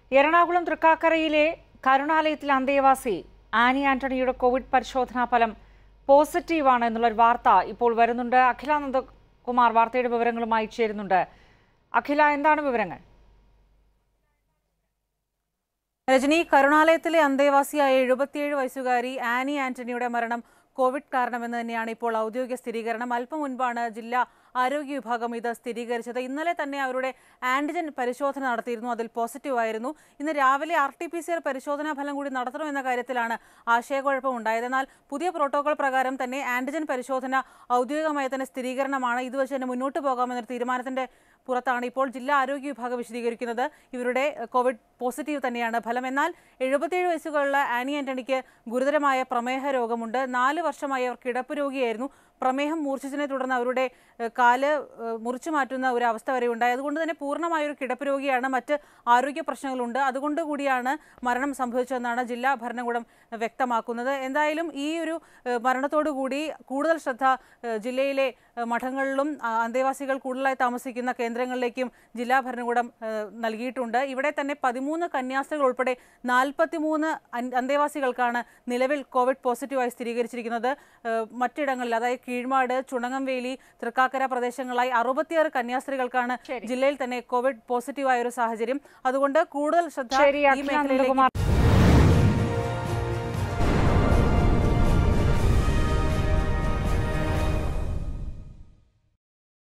എറണാകുളം തൃക്കാക്കരയിലെ കരുണാലയത്തിലെ അന്തേവാസി ആനി ആന്റണിയുടെ കോവിഡ് പരിശോധനാ ഫലം പോസിറ്റീവാണ് എന്നുള്ളൊരു വാർത്ത ഇപ്പോൾ വരുന്നുണ്ട് അഖിലാനന്ദ കുമാർ വാർത്തയുടെ വിവരങ്ങളുമായി ചേരുന്നുണ്ട് അഖില എന്താണ് വിവരങ്ങൾ രജനി കരുണാലയത്തിലെ അന്തേവാസിയായ എഴുപത്തിയേഴ് വയസ്സുകാരി ആനി ആന്റണിയുടെ മരണം കോവിഡ് കാരണമെന്ന് തന്നെയാണ് ഇപ്പോൾ ഔദ്യോഗിക സ്ഥിരീകരണം അല്പം മുൻപാണ് ജില്ലാ ആരോഗ്യ വിഭാഗം ഇത് സ്ഥിരീകരിച്ചത് ഇന്നലെ തന്നെ അവരുടെ ആന്റിജൻ പരിശോധന നടത്തിയിരുന്നു അതിൽ പോസിറ്റീവ് ആയിരുന്നു ഇന്ന് രാവിലെ R T P C R പരിശോധനാ ഫലം കൂടി നടത്തണമെന്ന കാര്യത്തിലാണ് ആശയക്കുഴപ്പം ഉണ്ടായത് എന്നാൽ പുതിയ പ്രോട്ടോകോൾ പ്രകാരം തന്നെ ആന്റിജൻ പരിശോധന ഔദ്യോഗികമായി തന്നെ സ്ഥിരീകരണമാണ് ഇത് വെച്ച് തന്നെ മുന്നോട്ട് പോകാമെന്നൊരു തീരുമാനത്തിന്റെ പുറത്താണ് ഇപ്പോൾ ജില്ലാ ആരോഗ്യ വിഭാഗം വിശദീകരിക്കുന്നത് ഇവരുടെ കോവിഡ് പോസിറ്റീവ് തന്നെയാണ് ഫലം എന്നാൽ എഴുപത്തിയേഴ് വയസ്സുകളുള്ള ആനി ആന്റണിക്ക് ഗുരുതരമായ പ്രമേഹ രോഗമുണ്ട് നാല് വർഷമായി അവർ കിടപ്പ് രോഗിയായിരുന്നു പ്രമേഹം മൂർച്ഛിച്ചതിനെ തുടർന്ന് അവരുടെ ഏഹ്, കാല് ഏഹ്, മുറിച്ചു മാറ്റുന്ന ഒരു അവസ്ഥ വരെ ഉണ്ടായി അതുകൊണ്ട് തന്നെ പൂർണ്ണമായ ഒരു കിടപ്പ് രോഗിയാണ് മറ്റ് ആരോഗ്യ പ്രശ്നങ്ങളുണ്ട് അതുകൊണ്ട് കൂടിയാണ് മരണം സംഭവിച്ചതെന്നാണ് ജില്ലാ ഭരണകൂടം വ്യക്തമാക്കുന്നത് എന്തായാലും ഈ ഒരു ഏഹ്, മരണത്തോടു കൂടി കൂടുതൽ ശ്രദ്ധ ഏഹ്, ജില്ലയിലെ ഏഹ്, മഠങ്ങളിലും ആ, അന്തേവാസികൾ കൂടുതലായി താമസിക്കുന്ന കേന്ദ്രങ്ങളിലേക്കും ജില്ലാ ഭരണകൂടം ഏഹ്, നൽകിയിട്ടുണ്ട് ഇവിടെ തന്നെ പതിമൂന്ന് കന്യാസ്ത്രീകൾ ഉൾപ്പെടെ നാൽപ്പത്തിമൂന്ന് അന്തേവാസികൾക്കാണ് നിലവിൽ കോവിഡ് പോസിറ്റീവായി സ്ഥിരീകരിച്ചിരിക്കുന്നത് ഏഹ്, മറ്റിടങ്ങളിൽ അതായത് കീഴ്മാട് ചുണങ്ങംവേലി തൃക്കാക്കര പ്രദേശങ്ങളായി അറുപത്തിയാറ് കന്യാസ്ത്രീകൾക്കാണ് ജില്ലയിൽ തന്നെ കോവിഡ് പോസിറ്റീവായ ഒരു സാഹചര്യം അതുകൊണ്ട് കൂടുതൽ ശ്രദ്ധ ശരി ഈ അഖിലാനന്ദ മേഖലയിലേക്ക് കുമാർ